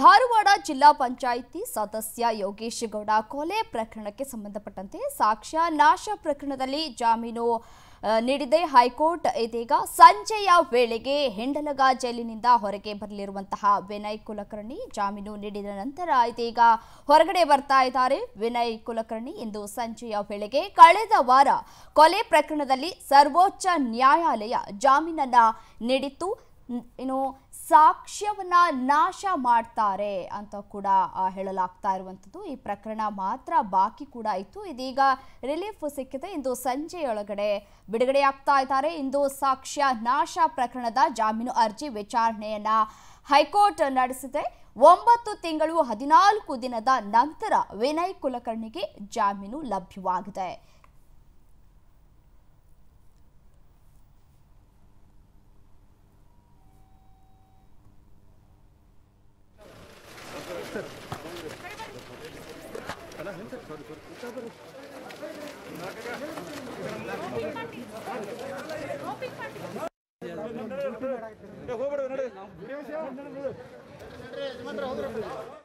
ಧಾರವಾಡ ಜಿಲ್ಲಾ ಪಂಚಾಯಿತಿ ಸದಸ್ಯ ಯೋಗೇಶ್ ಗೌಡ ಕೊಲೆ ಪ್ರಕರಣಕ್ಕೆ ಸಂಬಂಧಪಟ್ಟಂತೆ ಸಾಕ್ಷ್ಯ ನಾಶ ಪ್ರಕರಣದಲ್ಲಿ ಜಾಮೀನು ಆ, ನೀಡಿದೆ ಹೈಕೋರ್ಟ್ ಇದೀಗ ಸಂಜೆಯ ವೇಳೆಗೆ ಹೆಂಡಲಗ ಜೈಲಿನಿಂದ ಹೊರಗೆ ಬರಲಿರುವಂತಹ ವಿನಯ್ ಕುಲಕರ್ಣಿ ಜಾಮೀನು ನೀಡಿದ ನಂತರ ಇದೀಗ ಹೊರಗಡೆ ಬರ್ತಾ ಇದ್ದಾರೆ ವಿನಯ್ ಕುಲಕರ್ಣಿ ಇಂದು ಸಂಜೆಯ ವೇಳೆಗೆ ಕಳೆದ ವಾರ ಕೊಲೆ ಪ್ರಕರಣದಲ್ಲಿ ಸರ್ವೋಚ್ಚ ನ್ಯಾಯಾಲಯ ಜಾಮೀನನ್ನ ನೀಡಿತ್ತು ನ್- ಏನು ಸಾಕ್ಷ್ಯವನ್ನ ನಾಶ ಮಾಡ್ತಾರೆ ಅಂತ ಕೂಡ ಆ, ಹೇಳಲಾಗ್ತಾ ಇರುವಂಥದ್ದು ಈ ಪ್ರಕರಣ ಮಾತ್ರ ಬಾಕಿ ಕೂಡ ಇತ್ತು ಇದೀಗ ರಿಲೀಫ್ ಸಿಕ್ಕಿದೆ ಇಂದು ಸಂಜೆಯೊಳಗಡೆ ಬಿಡುಗಡೆಯಾಗ್ತಾ ಇದ್ದಾರೆ ಇಂದು ಸಾಕ್ಷ್ಯ ನಾಶ ಪ್ರಕರಣದ ಜಾಮೀನು ಅರ್ಜಿ ವಿಚಾರಣೆಯನ್ನ ಹೈಕೋರ್ಟ್ ನಡೆಸಿದೆ ಒಂಬತ್ತು ತಿಂಗಳು ಹದಿನಾಲ್ಕು ದಿನದ ನಂತರ ವಿನಯ್ ಕುಲಕರ್ಣಿಗೆ ಜಾಮೀನು ಲಭ್ಯವಾಗಿದೆ ಹೋಗ್ಬೇಡ